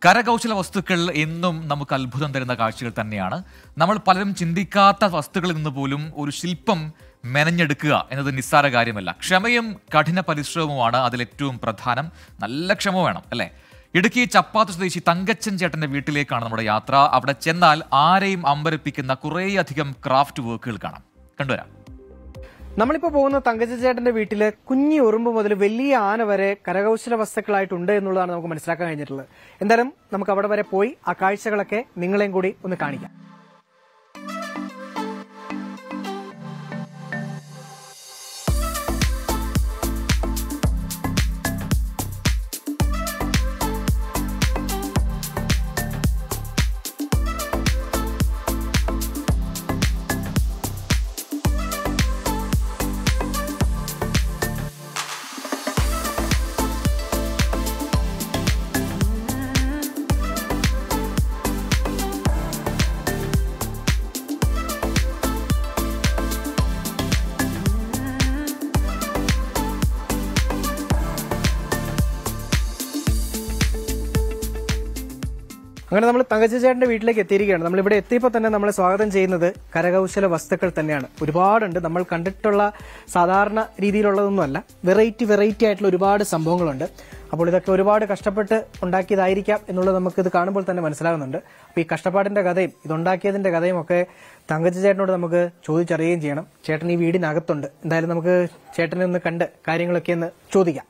കരകൗശല വസ്തുക്കൾ എന്നും നമുക്ക് അത്ഭുതം തരുന്ന കാഴ്ചകൾ തന്നെയാണ് നമ്മൾ പലരും ചിന്തിക്കാത്ത വസ്തുക്കളിൽ നിന്ന് പോലും ഒരു ശില്പം മെനഞ്ഞെടുക്കുക എന്നത് നിസ്സാര കാര്യമല്ല ക്ഷമയും കഠിന പരിശ്രമവുമാണ് അതിലേറ്റവും പ്രധാനം നല്ല ക്ഷമ വേണം അല്ലേ ഇടുക്കി ചപ്പാത്ത് സ്വദേശി തങ്കച്ചൻ ചേട്ടന്റെ വീട്ടിലേക്കാണ് നമ്മുടെ യാത്ര അവിടെ ചെന്നാൽ ആരെയും അമ്പരപ്പിക്കുന്ന കുറേയധികം ക്രാഫ്റ്റ് വർക്കുകൾ കാണാം കണ്ടുവരാം നമ്മളിപ്പോ പോകുന്ന തങ്കച്ച ചേട്ടന്റെ വീട്ടില് കുഞ്ഞി ഉറുമ്പ് മുതൽ വലിയ ആന വരെ കരകൗശല വസ്തുക്കളായിട്ടുണ്ട് എന്നുള്ളതാണ് നമുക്ക് മനസ്സിലാക്കാൻ കഴിഞ്ഞിട്ടുള്ളത് എന്തായാലും നമുക്ക് അവിടെ വരെ പോയി ആ കാഴ്ചകളൊക്കെ നിങ്ങളെയും കൂടി ഒന്ന് കാണിക്കാം അങ്ങനെ നമ്മൾ തങ്കച്ച ചേട്ടന്റെ വീട്ടിലേക്ക് എത്തിയിരിക്കുകയാണ് നമ്മൾ ഇവിടെ എത്തിയപ്പോൾ തന്നെ നമ്മളെ സ്വാഗതം ചെയ്യുന്നത് കരകൗശല വസ്തുക്കൾ തന്നെയാണ് ഒരുപാടുണ്ട് നമ്മൾ കണ്ടിട്ടുള്ള സാധാരണ രീതിയിലുള്ളതൊന്നുമല്ല വെറൈറ്റി വെറൈറ്റി ആയിട്ടുള്ള ഒരുപാട് സംഭവങ്ങളുണ്ട് അപ്പോൾ ഇതൊക്കെ ഒരുപാട് കഷ്ടപ്പെട്ട് ഉണ്ടാക്കിയതായിരിക്കാം എന്നുള്ളത് നമുക്ക് ഇത് കാണുമ്പോൾ തന്നെ മനസ്സിലാകുന്നുണ്ട് അപ്പോൾ ഈ കഷ്ടപ്പാടിന്റെ കഥയും ഇതുണ്ടാക്കിയതിന്റെ കഥയും ഒക്കെ തങ്കച്ച ചേട്ടനോട് നമുക്ക് ചോദിച്ചറിയുകയും ചെയ്യണം ചേട്ടൻ ഈ വീടിനകത്തുണ്ട് എന്തായാലും നമുക്ക് ചേട്ടനെ ഒന്ന് കണ്ട് കാര്യങ്ങളൊക്കെ ഒന്ന് ചോദിക്കാം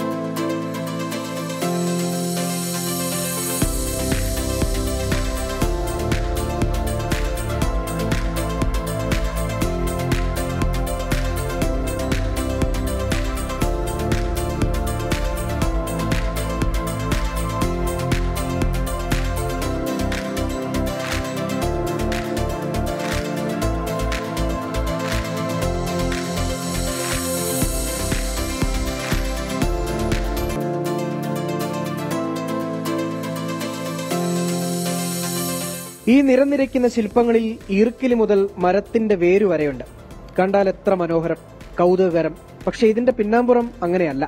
ഈ നിരനിരയ്ക്കുന്ന ശില്പങ്ങളിൽ ഈർക്കിലി മുതൽ മരത്തിന്റെ വേരു വരെയുണ്ട് കണ്ടാൽ എത്ര മനോഹരം കൗതുകകരം പക്ഷെ ഇതിന്റെ പിന്നാമ്പുറം അങ്ങനെയല്ല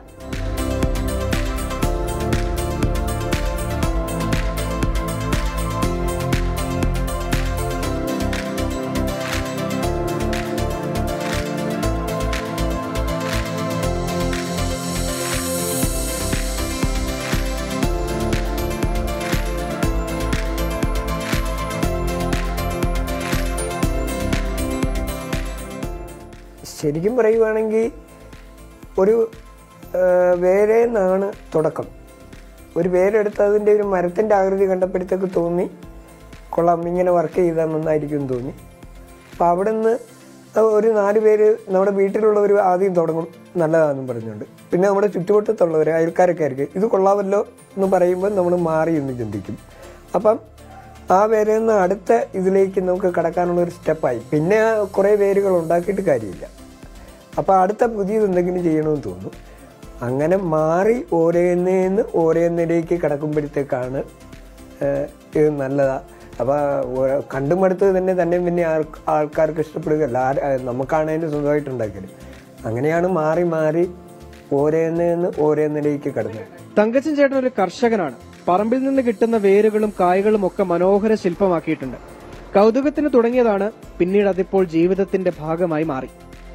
ശരിക്കും പറയുവാണെങ്കിൽ ഒരു ആ, വേരേന്നാണ് തുടക്കം ഒരു വേരെടുത്ത് അതിൻ്റെ ഒരു മരത്തിൻ്റെ ആകൃതി കണ്ടപ്പോഴത്തേക്ക് തോന്നി കൊള്ളാം ഇങ്ങനെ വർക്ക് ചെയ്താൽ നന്നായിരിക്കും എന്ന് തോന്നി അപ്പോൾ അവിടെ നിന്ന് ഒരു നാല് പേര് നമ്മുടെ വീട്ടിലുള്ളവർ ആദ്യം തുടങ്ങും നല്ലതാണെന്നും പറഞ്ഞുകൊണ്ട് പിന്നെ നമ്മുടെ ചുറ്റുവട്ടത്തുള്ളവർ അയൽക്കാരൊക്കെ ആയിരിക്കും ഇത് കൊള്ളാമല്ലോ എന്ന് പറയുമ്പോൾ നമ്മൾ മാറി എന്ന് ചിന്തിക്കും അപ്പം ആ വേരിൽ നിന്ന് അടുത്ത ഇതിലേക്ക് നമുക്ക് കടക്കാനുള്ള ഒരു സ്റ്റെപ്പായി പിന്നെ കുറേ വേരുകൾ ഉണ്ടാക്കിയിട്ട് കാര്യമില്ല അപ്പോൾ അടുത്ത പുതിയത് എന്തെങ്കിലും ചെയ്യണമെന്ന് തോന്നും അങ്ങനെ മാറി ഓരോന്നിന്ന് ഓരോന്നിലേക്ക് കടക്കുമ്പോഴത്തേക്കാണ് ഏഹ്, ഇത് നല്ലതാ അപ്പോൾ കണ്ടുമടുത്തത് തന്നെ തന്നെ പിന്നെ ആൾ- ആൾക്കാർക്ക് ഇഷ്ടപ്പെടുകയല്ല ആര്- ഏഹ്, നമുക്കാണതിന് സ്വന്തമായിട്ട് ഉണ്ടാക്കിയത് അങ്ങനെയാണ് മാറി മാറി ഓരോന്നിന്ന് ഓരോന്നിലേക്ക് കടന്നത് തങ്കച്ചൻ ചേട്ടൻ ഒരു കർഷകനാണ് പറമ്പിൽ നിന്ന് കിട്ടുന്ന വേരുകളും കായ്കളും ഒക്കെ മനോഹര ശില്പമാക്കിയിട്ടുണ്ട് കൗതുകത്തിന് തുടങ്ങിയതാണ് പിന്നീട് അതിപ്പോൾ ജീവിതത്തിന്റെ ഭാഗമായി മാറി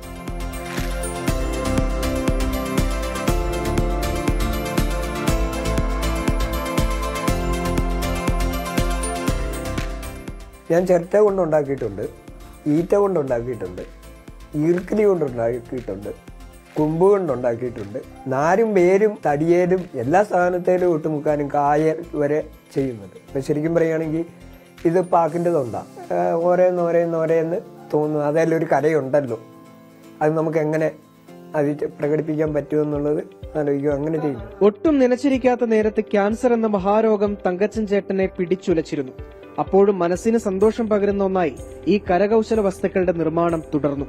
ഞാൻ ചിരട്ട കൊണ്ട് ഉണ്ടാക്കിയിട്ടുണ്ട് ഈറ്റ കൊണ്ട് ഉണ്ടാക്കിയിട്ടുണ്ട് ഈർക്കിലി കൊണ്ട് ഉണ്ടാക്കിയിട്ടുണ്ട് കുമ്പ് കൊണ്ട് ഉണ്ടാക്കിയിട്ടുണ്ട് നാരും വേരും തടിയേലും എല്ലാ സാധനത്തേലും ഒട്ടുമുക്കാനും കായ വരെ ചെയ്യുന്നുണ്ട് ഇപ്പം ശരിക്കും പറയുകയാണെങ്കിൽ ഇത് പാക്കിൻ്റെതുണ്ടാണ് ഓരോന്ന് ഓരോന്ന് ഓരോന്ന് തോന്നുന്നു അതെല്ലാം ഒരു കലയുണ്ടല്ലോ അത് നമുക്ക് എങ്ങനെ അത് പ്രകടിപ്പിക്കാൻ പറ്റുമെന്നുള്ളത് ആലോചിക്കും അങ്ങനെ ചെയ്യുന്നു ഒട്ടും നനച്ചിരിക്കാത്ത നേരത്ത് ക്യാൻസർ എന്ന മഹാരോഗം തങ്കച്ചൻ ചേട്ടനെ പിടിച്ചുലച്ചിരുന്നു അപ്പോഴും മനസ്സിന് സന്തോഷം പകരുന്ന ഒന്നായി ഈ കരകൗശല വസ്തുക്കളുടെ നിർമ്മാണം തുടർന്നു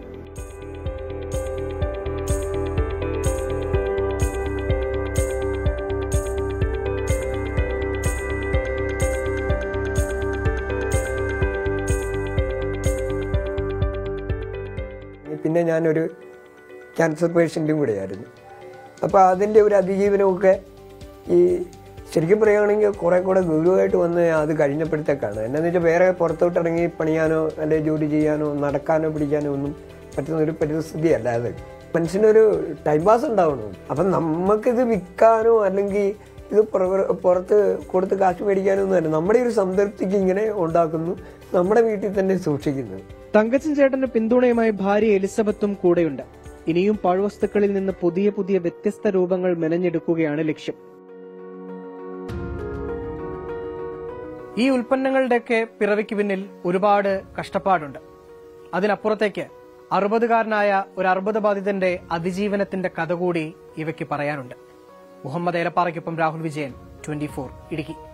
പിന്നെ ഞാനൊരു ക്യാൻസർ പേഷ്യൻറ്റും കൂടെയായിരുന്നു അപ്പോൾ അതിൻ്റെ ഒരു അതിജീവനമൊക്കെ ഈ ശരിക്കും പറയുകയാണെങ്കിൽ കുറെ കൂടെ ഗൗരവമായിട്ട് വന്ന് അത് കഴിഞ്ഞപ്പോഴത്തേക്കാണ് എന്നാന്ന് വെച്ചാൽ വേറെ പുറത്തോട്ട് ഇറങ്ങി പണിയാനോ അല്ലെങ്കിൽ ജോലി ചെയ്യാനോ നടക്കാനോ പിടിക്കാനോ ഒന്നും പറ്റുന്ന ഒരു പരിസ്ഥിതി അല്ല അത് മനുഷ്യനൊരു ടൈം പാസ് ഉണ്ടാവണം അപ്പം നമുക്കിത് വിൽക്കാനോ അല്ലെങ്കിൽ ഇത് പുറ- പുറത്ത് കൊടുത്ത് കാശ് മേടിക്കാനോ ഒന്നും അല്ല നമ്മുടെ ഒരു സംതൃപ്തിക്ക് ഇങ്ങനെ ഉണ്ടാക്കുന്നു നമ്മുടെ വീട്ടിൽ തന്നെ സൂക്ഷിക്കുന്നു തങ്കച്ചൻ ചേട്ടന്റെ പിന്തുണയുമായി ഭാര്യ എലിസബത്തും കൂടെയുണ്ട് ഇനിയും പഴവസ്തുക്കളിൽ നിന്ന് പുതിയ പുതിയ വ്യത്യസ്ത രൂപങ്ങൾ മെനഞ്ഞെടുക്കുകയാണ് ലക്ഷ്യം ഈ ഉൽപ്പന്നങ്ങളുടെയൊക്കെ പിറവിക്ക് പിന്നിൽ ഒരുപാട് കഷ്ടപ്പാടുണ്ട് അതിനപ്പുറത്തേക്ക് അറുപതുകാരനായ ഒരു അർബുദ ബാധിതന്റെ അതിജീവനത്തിന്റെ കഥ കൂടി ഇവയ്ക്ക് പറയാനുണ്ട് മുഹമ്മദ് ഏലപ്പാറയ്ക്കൊപ്പം രാഹുൽ വിജയൻ ട്വന്റി ഇടുക്കി